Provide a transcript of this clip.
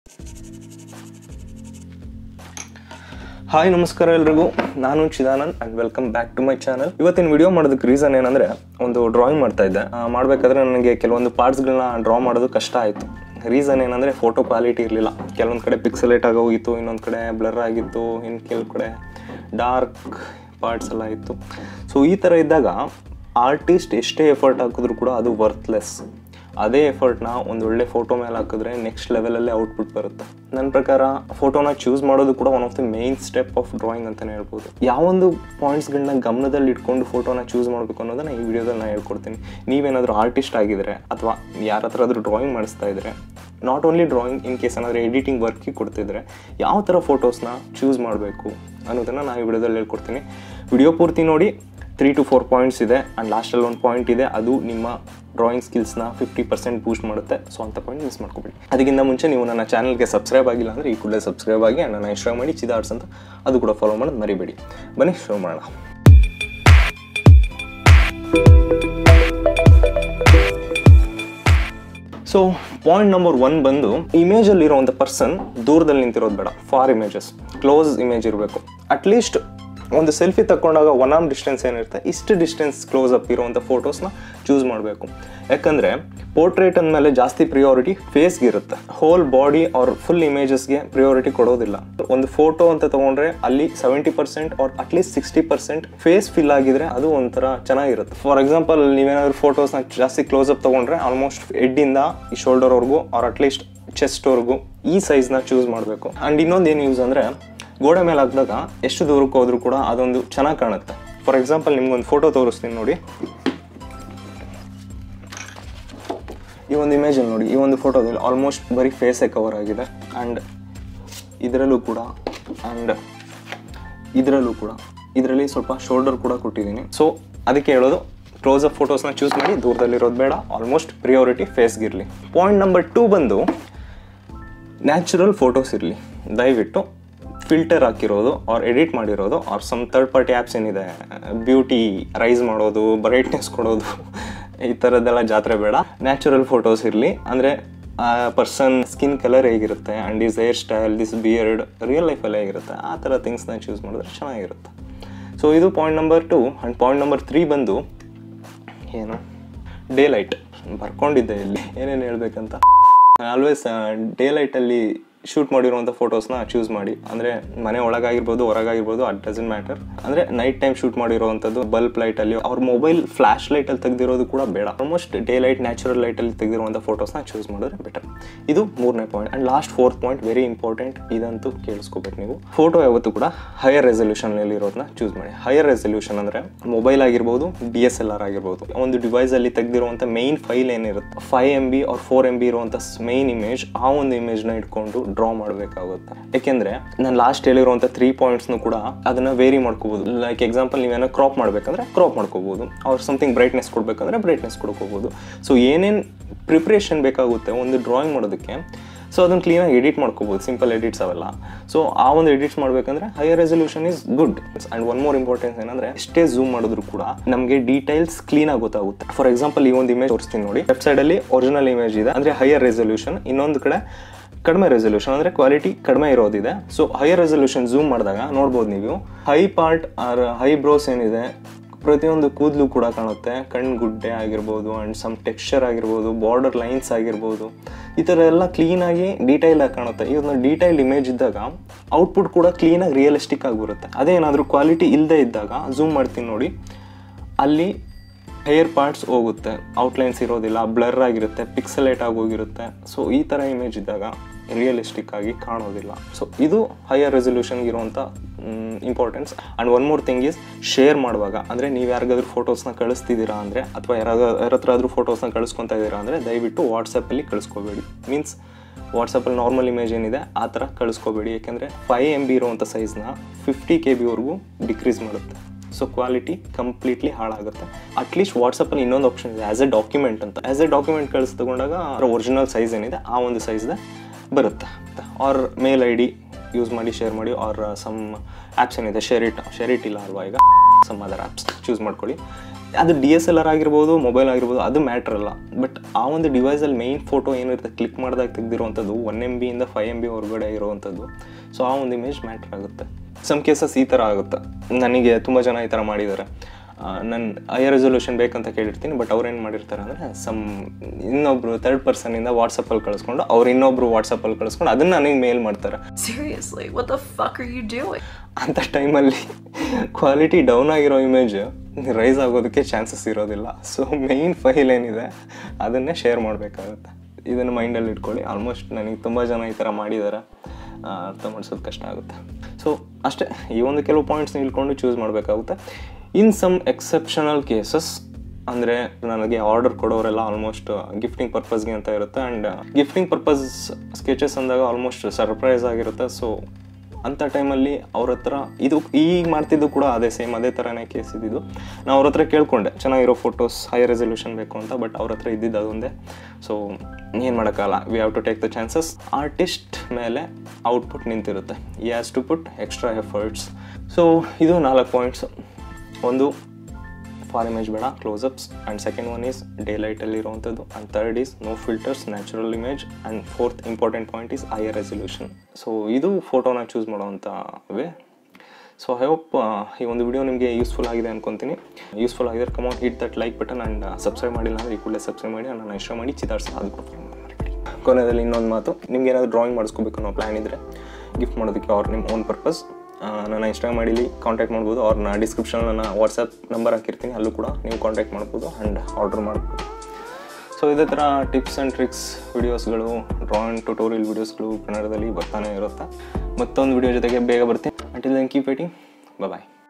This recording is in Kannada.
ಹಾಯ್ ನಮಸ್ಕಾರ ಎಲ್ರಿಗೂ ನಾನು Chidanand and welcome back to my channel ಇವತ್ತಿನ ವಿಡಿಯೋ ಮಾಡೋದಕ್ಕೆ ರೀಸನ್ ಏನಂದ್ರೆ ಒಂದು ಡ್ರಾಯಿಂಗ್ ಮಾಡ್ತಾ ಇದ್ದೆ ಆ, ಮಾಡ್ಬೇಕಾದ್ರೆ ನನಗೆ ಕೆಲವೊಂದು ಪಾರ್ಟ್ಸ್ಗಳನ್ನ ಡ್ರಾ ಮಾಡೋದು ಕಷ್ಟ ಆಯಿತು ರೀಸನ್ ಏನಂದರೆ ಫೋಟೋ ಕ್ವಾಲಿಟಿ ಇರಲಿಲ್ಲ ಕೆಲವೊಂದು ಕಡೆ ಪಿಕ್ಸಲೇಟ್ ಆಗೋಗಿತ್ತು ಇನ್ನೊಂದು ಕಡೆ ಬ್ಲರ್ ಆಗಿತ್ತು ಇನ್ನು ಕೆಲವು ಕಡೆ ಡಾರ್ಕ್ ಪಾರ್ಟ್ಸ್ ಎಲ್ಲ ಇತ್ತು ಸೊ ಈ ಥರ ಇದ್ದಾಗ ಆರ್ಟಿಸ್ಟ್ ಎಷ್ಟೇ ಎಫರ್ಟ್ ಹಾಕಿದ್ರು ಕೂಡ ಅದು ವರ್ತ್ಲೆಸ್ ಅದೇ ಎಫರ್ಟ್ನ ಒಂದು ಒಳ್ಳೆ ಫೋಟೋ ಮೇಲೆ ಹಾಕಿದ್ರೆ ನೆಕ್ಸ್ಟ್ ಲೆವೆಲಲ್ಲೇ ಔಟ್ಪುಟ್ ಬರುತ್ತೆ ನನ್ನ ಪ್ರಕಾರ ಫೋಟೋನ ಚೂಸ್ ಮಾಡೋದು ಕೂಡ one of the main step of drawing ಅಂತಲೇ ಹೇಳ್ಬೋದು ಯಾವೊಂದು ಪಾಯಿಂಟ್ಸ್ಗಳನ್ನ ಗಮನದಲ್ಲಿ ಇಟ್ಕೊಂಡು ಫೋಟೋನ ಚೂಸ್ ಮಾಡಬೇಕು ಅನ್ನೋದನ್ನ ಈ ವಿಡಿಯೋದಲ್ಲಿ ನಾನು ಹೇಳ್ಕೊಡ್ತೀನಿ ನೀವೇನಾದರೂ ಆರ್ಟಿಸ್ಟ್ ಆಗಿದ್ರೆ ಅಥವಾ ಯಾರ ಹತ್ರ ಆದರೂ ಡ್ರಾಯಿಂಗ್ ಮಾಡಿಸ್ತಾ ಇದ್ರೆ not only drawing in case ಏನಾದರೂ ಎಡಿಟಿಂಗ್ ವರ್ಕಿಗೆ ಕೊಡ್ತಿದ್ರೆ ಯಾವ ಥರ ಫೋಟೋಸ್ನ ಚೂಸ್ ಮಾಡಬೇಕು ಅನ್ನೋದನ್ನು ನಾನು ಈ ವಿಡಿಯೋದಲ್ಲಿ ಹೇಳ್ಕೊಡ್ತೀನಿ ವಿಡಿಯೋ ಪೂರ್ತಿ ನೋಡಿ ತ್ರೀ ಟು ಫೋರ್ ಪಾಯಿಂಟ್ಸ್ ಇದೆ ಆ್ಯಂಡ್ ಲಾಸ್ಟಲ್ಲಿ ಒಂದು ಪಾಯಿಂಟ್ ಇದೆ ಅದು ನಿಮ್ಮ ಡ್ರಾಯಿಂಗ್ ಸ್ಕಿಲ್ಸ್ನ ಫಿಫ್ಟಿ ಪರ್ಸೆಂಟ್ ಬೂಸ್ಟ್ ಮಾಡುತ್ತೆ ಸೊ ಅಂಥ ಪಾಯಿಂಟ್ ಮಿಸ್ ಮಾಡ್ಕೊಬೇಡಿ ಅದಕ್ಕಿಂತ ಮುಂಚೆ ನೀವು ನನ್ನ ಚಾನಲ್ಗೆ ಸಬ್ಸ್ಕ್ರೈಬ್ ಆಗಿಲ್ಲ ಅಂದರೆ ಈ ಕೂಡಲೇ ಸಬ್ಸ್ಕ್ರೈಬ್ ಆಗಿ and ನನ್ನ ಇನ್ಸ್ಟಾಗ್ರಾಮ್ ಮಾಡಿ ಚಿದಾರ್ಸ್ ಅಂತ ಅದು ಕೂಡ ಫಾಲೋ ಮಾಡೋದು ಮರಿಬೇಡಿ ಬನ್ನಿ ಶುರು ಮಾಡೋಣ ಸೊ ಪಾಯಿಂಟ್ ನಂಬರ್ ಒನ್ ಬಂದು ಇಮೇಜಲ್ಲಿ ಇರೋವಂಥ ಪರ್ಸನ್ ದೂರದಲ್ಲಿ ನಿಂತಿರೋದು ಬೇಡ ಫಾರ್ ಇಮೇಜಸ್ ಕ್ಲೋಸ್ ಇಮೇಜ್ ಇರಬೇಕು ಅಟ್ಲೀಸ್ಟ್ ಒಂದು ಸೆಲ್ಫಿ ತಗೊಂಡಾಗ ಒನ್ ಆರ್ಮ್ ಡಿಸ್ಟೆನ್ಸ್ ಏನಿರುತ್ತೆ ಇಷ್ಟು ಡಿಸ್ಟೆನ್ಸ್ ಕ್ಲೋಸ್ ಅಪ್ ಇರುವಂಥ ಫೋಟೋಸ್ನ ಚೂಸ್ ಮಾಡಬೇಕು ಯಾಕಂದರೆ ಪೋರ್ಟ್ರೇಟ್ ಅಂದಮೇಲೆ ಜಾಸ್ತಿ ಪ್ರಿಯಾರಿಟಿ ಫೇಸ್ಗೆ ಇರುತ್ತೆ ಹೋಲ್ ಬಾಡಿ ಆರ್ ಫುಲ್ ಇಮೇಜಸ್ಗೆ ಪ್ರಿಯಾರಿಟಿ ಕೊಡೋದಿಲ್ಲ ಒಂದು ಫೋಟೋ ಅಂತ ತಗೊಂಡ್ರೆ ಅಲ್ಲಿ seventy percent or at least sixty percent face fill ಆಗಿದ್ರೆ ಅದು ಒಂಥರ ಚೆನ್ನಾಗಿರುತ್ತೆ ಫಾರ್ ಎಕ್ಸಾಂಪಲ್ ನೀವೇನಾದ್ರು ಫೋಟೋಸ್ನ ಜಾಸ್ತಿ ಕ್ಲೋಸ್ ಅಪ್ ತಗೊಂಡ್ರೆ ಆಲ್ಮೋಸ್ಟ್ ಹೆಡ್ಡಿಂದ ಈ ಶೋಲ್ಡರ್ವರೆಗೂ ಆರ್ ಅಟ್ಲೀಸ್ಟ್ ಚೆಸ್ಟ್ವರೆಗೂ ಈ ಸೈಜ್ನ ಚೂಸ್ ಮಾಡಬೇಕು ಆ್ಯಂಡ್ ಇನ್ನೊಂದು ಏನು ಯೂಸ್ ಅಂದರೆ ಗೋಡೆ ಮೇಲೆ ಹಾಕಿದಾಗ ಎಷ್ಟು ದೂರಕ್ಕೆ ಹೋದ್ರೂ ಕೂಡ ಅದೊಂದು ಚೆನ್ನಾಗಿ ಕಾಣುತ್ತೆ ಫಾರ್ ಎಕ್ಸಾಂಪಲ್ ನಿಮ್ಗೊಂದು ಫೋಟೋ ತೋರಿಸ್ತೀನಿ ನೋಡಿ ಈ ಒಂದು ಇಮೇಜಲ್ಲಿ ನೋಡಿ ಈ ಒಂದು ಫೋಟೋದಲ್ಲಿ ಆಲ್ಮೋಸ್ಟ್ ಬರೀ ಫೇಸೇ ಕವರ್ ಆಗಿದೆ ಆ್ಯಂಡ್ ಇದರಲ್ಲೂ ಕೂಡ ಆ್ಯಂಡ್ ಇದರಲ್ಲೂ ಕೂಡ ಇದರಲ್ಲಿ ಸ್ವಲ್ಪ ಶೋಲ್ಡರ್ ಕೂಡ ಕೊಟ್ಟಿದ್ದೀನಿ ಸೊ ಅದಕ್ಕೆ ಹೇಳೋದು ಕ್ಲೋಸ್ ಅಪ್ ಫೋಟೋಸ್ನ ಚೂಸ್ ಮಾಡಿ ದೂರದಲ್ಲಿರೋದು ಬೇಡ ಆಲ್ಮೋಸ್ಟ್ ಪ್ರಿಯಾರಿಟಿ ಫೇಸ್ಗಿರಲಿ ಪಾಯಿಂಟ್ ನಂಬರ್ ಟೂ ಬಂದು ನ್ಯಾಚುರಲ್ ಫೋಟೋಸ್ ಇರಲಿ ದಯವಿಟ್ಟು ಫಿಲ್ಟರ್ ಹಾಕಿರೋದು ಆರ್ ಎಡಿಟ್ ಮಾಡಿರೋದು or some third party apps ಏನಿದೆ ಬ್ಯೂಟಿ ರೈಸ್ ಮಾಡೋದು ಬ್ರೈಟ್ನೆಸ್ ಕೊಡೋದು ಈ ಥರದ್ದೆಲ್ಲ ಜಾತ್ರೆ ಬೇಡ ನ್ಯಾಚುರಲ್ ಫೋಟೋಸ್ ಇರಲಿ ಅಂದರೆ ಪರ್ಸನ್ ಸ್ಕಿನ್ ಕಲರ್ ಹೇಗಿರುತ್ತೆ and is hairstyle this beard real ಲೈಫಲ್ಲಿ ಹೇಗಿರುತ್ತೆ ಆ ಥರ ಥಿಂಗ್ಸ್ನ ಚೂಸ್ ಮಾಡಿದ್ರೆ ಚೆನ್ನಾಗಿರುತ್ತೆ ಸೊ ಇದು point number two and point number three ಬಂದು ಏನು ಡೇ ಲೈಟ್ ಬರ್ಕೊಂಡಿದ್ದೆ ಇಲ್ಲಿ ಏನೇನು ಹೇಳ್ಬೇಕಂತ ಆಲ್ವೇಸ್ ಡೇ ಲೈಟಲ್ಲಿ ಶೂಟ್ ಮಾಡಿರುವಂಥ ಫೋಟೋಸ್ನ ಚೂಸ್ ಮಾಡಿ ಅಂದರೆ ಮನೆ ಒಳಗಾಗಿರ್ಬೋದು ಹೊರಗಾಗಿರ್ಬೋದು ಅಟ್ ಡಸನ್ ಮ್ಯಾಟರ್ ಅಂದರೆ ನೈಟ್ ಟೈಮ್ ಶೂಟ್ ಮಾಡಿರುವಂಥದ್ದು ಬಲ್ಬ್ ಲೈಟಲ್ಲಿ ಅವ್ರ ಮೊಬೈಲ್ ಫ್ಲಾಶ್ ಲೈಟಲ್ಲಿ ತೆಗೆದಿರೋದು ಕೂಡ ಬೇಡ ಆಲ್ಮೋಸ್ಟ್ ಡೇ ಲೈಟ್ ನ್ಯಾಚುರಲ್ ಲೈಟಲ್ಲಿ ತೆಗೆದಿರುವಂಥ ಫೋಟೋಸ್ನ ಚೂಸ್ ಮಾಡಿದ್ರೆ ಬೆಟರ್ ಇದು ಮೂರನೇ point and last fourth point very important ಇದಂತೂ ಕೇಳಿಸ್ಕೋಬೇಕು ನೀವು ಫೋಟೋ ಯಾವತ್ತೂ ಕೂಡ ಹೈಯರ್ ರೆಸಲ್ಯೂಷನಲ್ಲಿ ಇರೋದನ್ನ ಚೂಸ್ ಮಾಡಿ ಹೈಯರ್ ರೆಸಲ್ಯೂಷನ್ ಅಂದರೆ ಮೊಬೈಲ್ ಆಗಿರ್ಬೋದು ಡಿ ಎಸ್ ಎಲ್ ಆರ್ ಆಗಿರ್ಬೋದು ಒಂದು ಡಿವೈಸಲ್ಲಿ ತೆಗೆದಿರುವಂಥ ಮೈನ್ ಫೈಲ್ ಏನಿರುತ್ತೆ five M B or four M B ಇರುವಂಥ ಮೈನ್ ಇಮೇಜ್ ಆ ಒಂದು ಇಮೇಜ್ನ ಇಟ್ಕೊಂಡು ಡ್ರಾ ಮಾಡಬೇಕಾಗುತ್ತೆ ಯಾಕೆಂದ್ರೆ ನಾನು ಲಾಸ್ಟ್ ಹೇಳಿರುವಂಥ ತ್ರೀ ಪಾಯಿಂಟ್ಸ್ನು ಕೂಡ ಅದನ್ನ ವೇರಿ ಮಾಡ್ಕೋಬಹುದು ಲೈಕ್ ಎಕ್ಸಾಂಪಲ್ ನೀವೇನೋ ಕ್ರಾಪ್ ಮಾಡಬೇಕಂದ್ರೆ ಕ್ರಾಪ್ ಮಾಡ್ಕೋಬಹುದು ಅವ್ರು ಸಮಥಿಂಗ್ ಬ್ರೈಟ್ನೆಸ್ ಕೊಡಬೇಕಂದ್ರೆ ಬ್ರೈಟ್ನೆಸ್ ಕೊಡ್ಕೋಬಹುದು ಸೊ ಏನೇನು ಪ್ರಿಪ್ರೇಷನ್ ಬೇಕಾಗುತ್ತೆ ಒಂದು ಡ್ರಾಯಿಂಗ್ ಮಾಡೋದಕ್ಕೆ ಸೊ ಅದನ್ನು ಕ್ಲೀನಾಗಿ ಎಡಿಟ್ ಮಾಡ್ಕೋಬೋದು ಸಿಂಪಲ್ ಎಡಿಟ್ಸ್ ಅವೆಲ್ಲ ಸೊ ಆ ಒಂದು ಎಡಿಟ್ಸ್ ಮಾಡಬೇಕಂದ್ರೆ higher resolution is good and one more importance ಏನಂದ್ರೆ ಎಷ್ಟೇ ಝೂಮ್ ಮಾಡಿದ್ರು ಕೂಡ ನಮಗೆ ಡೀಟೇಲ್ಸ್ ಕ್ಲೀನಾಗಿ ಗೊತ್ತಾಗುತ್ತೆ ಫಾರ್ ಎಕ್ಸಾಂಪಲ್ ಈ ಒಂದು ಇಮೇಜ್ ತೋರಿಸ್ತೀನಿ ನೋಡಿ ವೆಬ್ಸೈಡಲ್ಲಿ ಒರಿಜಿನಲ್ ಇಮೇಜ್ ಇದೆ ಅಂದರೆ ಹೈಯರ್ ರೆಸಲ್ಯೂಷನ್ ಇನ್ನೊಂದು ಕಡೆ ಕಡಿಮೆ ರೆಸಲ್ಯೂಷನ್ ಅಂದರೆ ಕ್ವಾಲಿಟಿ ಕಡಿಮೆ ಇರೋದಿದೆ ಸೊ ಹೈಯರ್ ರೆಸಲ್ಯೂಷನ್ ಝೂಮ್ ಮಾಡಿದಾಗ ನೋಡ್ಬೋದು ನೀವು eye part or eyebrows ಏನಿದೆ ಪ್ರತಿಯೊಂದು ಕೂದಲು ಕೂಡ ಕಾಣುತ್ತೆ ಕಣ್ಣು ಗುಡ್ಡೆ ಆಗಿರ್ಬೋದು ಆ್ಯಂಡ್ ಸಮ್ ಟೆಕ್ಸ್ಚರ್ ಆಗಿರ್ಬೋದು ಬಾರ್ಡರ್ ಲೈನ್ಸ್ ಆಗಿರ್ಬೋದು ಈ ಥರ ಎಲ್ಲ ಕ್ಲೀನಾಗಿ ಡೀಟೈಲ್ ಆಗಿ ಕಾಣುತ್ತೆ ಈ ಒಂದು ಡೀಟೈಲ್ ಇಮೇಜ್ ಇದ್ದಾಗ ಔಟ್ಪುಟ್ ಕೂಡ ಕ್ಲೀನಾಗಿ ರಿಯಲಿಸ್ಟಿಕ್ ಆಗಿ ಬರುತ್ತೆ ಅದೇನಾದರೂ ಕ್ವಾಲಿಟಿ ಇಲ್ಲದೆ ಇದ್ದಾಗ ಝೂಮ್ ಮಾಡ್ತೀನಿ ನೋಡಿ ಅಲ್ಲಿ ಹೇರ್ ಪಾರ್ಟ್ಸ್ ಹೋಗುತ್ತೆ ಔಟ್ಲೈನ್ಸ್ ಇರೋದಿಲ್ಲ ಬ್ಲರ್ ಆಗಿರುತ್ತೆ ಪಿಕ್ಸಲೇಟ್ ಆಗಿ ಹೋಗಿರುತ್ತೆ ಸೊ ಈ ಥರ ಇಮೇಜ್ ಇದ್ದಾಗ ರಿಯಲಿಸ್ಟಿಕ್ ಆಗಿ ಕಾಣೋದಿಲ್ಲ ಸೊ ಇದು ಹೈಯರ್ ರೆಸಲ್ಯೂಷನ್ಗೆ ಇರುವಂಥ importance and one more thing is share ಮಾಡುವಾಗ ಅಂದರೆ ನೀವು ಯಾರಿಗಾದ್ರೂ ಫೋಟೋಸ್ನ ಕಳಿಸ್ತಿದ್ದೀರಾ ಅಂದರೆ ಅಥವಾ ಯಾರಾಗ ಯಾರ ಹತ್ರ ಆದರೂ ಫೋಟೋಸ್ನ ಕಳಿಸ್ಕೊತಾ ಇದ್ದೀರಾ ಅಂದರೆ ದಯವಿಟ್ಟು ವಾಟ್ಸಪ್ಪಲ್ಲಿ ಕಳಿಸ್ಕೋಬೇಡಿ ಮೀನ್ಸ್ ವಾಟ್ಸಪ್ಪಲ್ಲಿ ನಾರ್ಮಲ್ ಇಮೇಜ್ ಏನಿದೆ ಆ ಥರ ಕಳಿಸ್ಕೋಬೇಡಿ ಯಾಕೆಂದರೆ ಫೈವ್ ಎಮ್ ಬಿ ಇರುವಂಥ ಸೈಜ್ನ ಫಿಫ್ಟಿ ಕೆ ಬಿವರೆಗೂ ಡಿಕ್ರೀಸ್ ಮಾಡುತ್ತೆ ಸೊ ಕ್ವಾಲಿಟಿ ಕಂಪ್ಲೀಟ್ಲಿ ಹಾಳಾಗುತ್ತೆ ಅಟ್ಲೀಸ್ಟ್ ವಾಟ್ಸಪ್ಪಲ್ಲಿ ಇನ್ನೊಂದು ಆಪ್ಷನ್ ಇದೆ ಆ್ಯಸ್ ಎ ಡಾಕ್ಯುಮೆಂಟ್ ಅಂತ ಆ್ಯಸ್ ಎ ಡಾಕ್ಯುಮೆಂಟ್ ಕಳಿಸಿ ತಗೊಂಡಾಗ ಒರಿಜಿನಲ್ ಸೈಜ್ ಏನಿದೆ ಆ ಒಂದು ಸೈಜ್ದೆ ಬರುತ್ತೆ or mail I D use ಮಾಡಿ ಶೇರ್ ಮಾಡಿ ಆರ್ ಸಮ್ ಆ್ಯಪ್ಸ್ ಏನಿದೆ ಶೇರಿಟ್ ಶೇರಿಟ್ ಇಲ್ಲ ಅಲ್ವಾ ಈಗ ಸಮ್ ಅದರ್ ಆ್ಯಪ್ಸ್ ಚೂಸ್ ಮಾಡ್ಕೊಳ್ಳಿ ಅದು ಡಿ ಎಸ್ ಎಲ್ ಆರ್ ಆಗಿರ್ಬೋದು ಮೊಬೈಲ್ ಆಗಿರ್ಬೋದು ಅದು ಮ್ಯಾಟ್ರ್ ಅಲ್ಲ ಬಟ್ ಆ ಒಂದು ಡಿವೈಸಲ್ಲಿ ಮೈನ್ ಫೋಟೋ ಏನಿರುತ್ತೆ ಕ್ಲಿಕ್ ಮಾಡಿದಾಗ ತೆಗೆದಿರುವಂಥದ್ದು ಒನ್ ಎಮ್ ಬಿಯಿಂದ ಫೈವ್ ಎಮ್ ಬಿ ಹೊರಗಡೆ ಇರುವಂಥದ್ದು ಸೊ ಆ ಒಂದು ಇಮೇಜ್ ಮ್ಯಾಟ್ರ್ ಆಗುತ್ತೆ ಸಮ್ ಕೇಸಸ್ ಈ ಥರ ಆಗುತ್ತೆ ನನಗೆ ತುಂಬ ಜನ ಈ ಥರ ಮಾಡಿದ್ದಾರೆ ನನ್ನ ಹೈಯರ್ ರೆಸೊಲ್ಯೂಷನ್ ಬೇಕಂತ ಕೇಳಿರ್ತೀನಿ ಬಟ್ ಅವ್ರು ಏನು ಮಾಡಿರ್ತಾರೆ ಅಂದರೆ ಸಮ್ ಇನ್ನೊಬ್ರು ತರ್ಡ್ ಪರ್ಸನಿಂದ ವಾಟ್ಸಪ್ಪಲ್ಲಿ ಕಳಿಸ್ಕೊಂಡು ಅವ್ರು ಇನ್ನೊಬ್ರು ವಾಟ್ಸಪ್ಪಲ್ಲಿ ಕಳಿಸ್ಕೊಂಡು ಅದನ್ನು ನನಗೆ ಮೇಲ್ ಮಾಡ್ತಾರೆ Seriously, what the fuck are you doing? ಅಂಥ ಟೈಮಲ್ಲಿ ಕ್ವಾಲಿಟಿ ಡೌನ್ ಆಗಿರೋ ಇಮೇಜ್ ರೈಸ್ ಆಗೋದಕ್ಕೆ ಚಾನ್ಸಸ್ ಇರೋದಿಲ್ಲ ಸೊ ಮೇಯ್ನ್ ಫೈಲ್ ಏನಿದೆ ಅದನ್ನೇ ಶೇರ್ ಮಾಡಬೇಕಾಗುತ್ತೆ ಇದನ್ನು ಮೈಂಡಲ್ಲಿ ಇಟ್ಕೊಳ್ಳಿ ಆಲ್ಮೋಸ್ಟ್ ನನಗೆ ತುಂಬ ಜನ ಈ ಥರ ಮಾಡಿದ್ದಾರೆ ಆ, ಅರ್ಥ ಮಾಡಿಸೋದು ಕಷ್ಟ ಆಗುತ್ತೆ ಸೊ ಅಷ್ಟೇ ಈ ಒಂದು ಕೆಲವು ಪಾಯಿಂಟ್ಸ್ನ ಇಳ್ಕೊಂಡು ಚೂಸ್ ಮಾಡಬೇಕಾಗುತ್ತೆ ಇನ್ ಸಮ್ ಎಕ್ಸೆಪ್ಷನಲ್ ಕೇಸಸ್ ಅಂದರೆ ನನಗೆ ಆರ್ಡರ್ ಕೊಡೋರೆಲ್ಲ ಆಲ್ಮೋಸ್ಟ್ ಗಿಫ್ಟಿಂಗ್ ಪರ್ಪಸ್ಗೆ ಅಂತ ಇರುತ್ತೆ ಆ್ಯಂಡ್ ಗಿಫ್ಟಿಂಗ್ ಪರ್ಪಸ್ ಸ್ಕೆಚಸ್ ಅಂದಾಗ ಆಲ್ಮೋಸ್ಟ್ ಸರ್ಪ್ರೈಸ್ ಆಗಿರುತ್ತೆ ಸೊ ಅಂಥ ಟೈಮಲ್ಲಿ ಅವ್ರ ಹತ್ರ ಇದು ಈಗ ಮಾಡ್ತಿದ್ದು ಕೂಡ ಅದೇ ಸೇಮ್ ಅದೇ ಥರನೇ ಕೇಸ್ ಇದ್ದಿದ್ದು ನಾನು ಅವ್ರ ಹತ್ರ ಕೇಳ್ಕೊಂಡೆ ಚೆನ್ನಾಗಿರೋ ಫೋಟೋಸ್ ಹೈ ರೆಸಲ್ಯೂಷನ್ ಬೇಕು ಅಂತ ಬಟ್ ಅವ್ರ ಹತ್ರ ಇದ್ದಿದ್ದು ಅದೊಂದೇ ಸೊ ಏನು ಮಾಡೋಕ್ಕಲ್ಲ we have to take the chances artist ಮೇಲೆ ಔಟ್ಪುಟ್ ನಿಂತಿರುತ್ತೆ he has to put extra efforts so ಇದು ನಾಲ್ಕು ಪಾಯಿಂಟ್ಸ್ ಒಂದು ಫಾರ್ ಇಮೇಜ್ ಬೇಡ closeups and second one is day ಲೈಟಲ್ಲಿ ಇರುವಂಥದ್ದು and third is no filters natural image and fourth important point is higher resolution so ಇದು ಫೋಟೋನ ಚೂಸ್ ಮಾಡೋವಂಥ ವೇ ಸೊ ಐ ಹೋಪ್ ಈ ಒಂದು ವಿಡಿಯೋ ನಿಮಗೆ ಯೂಸ್ಫುಲ್ ಆಗಿದೆ ಅನ್ಕೊತೀನಿ ಯೂಸ್ಫುಲ್ ಆಗಿದ್ರೆ come out hit that like button and subscribe ಮಾಡಿಲ್ಲ ಅಂದರೆ ಈ ಕೂಡಲೇ ಸಬ್ಸ್ಕ್ರೈಬ್ ಮಾಡಿ ನನ್ನ ಇಷ್ಟ ಮಾಡಿ ಚಿತ್ತಾರ್ಸ ಅದು ಕೂಡ follow ಮಾಡಿ ಕೊನೆಯಲ್ಲಿ ಇನ್ನೊಂದು ಮಾತು ನಿಮ್ಗೆ ಏನಾದರೂ ಡ್ರಾಯಿಂಗ್ ಮಾಡಿಸ್ಕೋಬೇಕು ಅನ್ನೋ ಪ್ಲ್ಯಾನ್ ಇದ್ದರೆ ಗಿಫ್ಟ್ ಮಾಡೋದಕ್ಕೆ ಅವ್ರ ನಿಮ್ಮ ಓನ್ ಪರ್ಪಸ್ ನನ್ನ ಇನ್ಸ್ಟಾಗ್ರಾಮ್ ಮಾಡಲಿ ಕಾಂಟ್ಯಾಕ್ಟ್ ಮಾಡ್ಬೋದು ಅವ್ರನ್ನ ಡಿಸ್ಕ್ರಿಪ್ಷನ್ ನನ್ನ ವಾಟ್ಸಪ್ ನಂಬರ್ ಹಾಕಿರ್ತೀನಿ ಅಲ್ಲೂ ಕೂಡ ನೀವು ಕಾಂಟ್ಯಾಕ್ಟ್ ಮಾಡ್ಬೋದು ಆ್ಯಂಡ್ ಆರ್ಡರ್ ಮಾಡ್ಬೋದು ಸೊ ಇದೇ ಥರ ಟಿಪ್ಸ್ ಆ್ಯಂಡ್ ಟ್ರಿಕ್ಸ್ ವಿಡಿಯೋಸ್ಗಳು ಡ್ರಾಯಿಂಗ್ ಟ್ಯುಟೋರಿಯಲ್ ವಿಡಿಯೋಸ್ಗಳು ಕನ್ನಡದಲ್ಲಿ ಬರ್ತಾನೆ ಇರುತ್ತೆ ಮತ್ತೊಂದು ವಿಡಿಯೋ ಜೊತೆಗೆ ಬೇಗ ಬರ್ತೀನಿ ಅಂಟಿಲ್ ದೆನ್ ಕೀಪ್ ವೇಟಿಂಗ್ ಬಾಯ್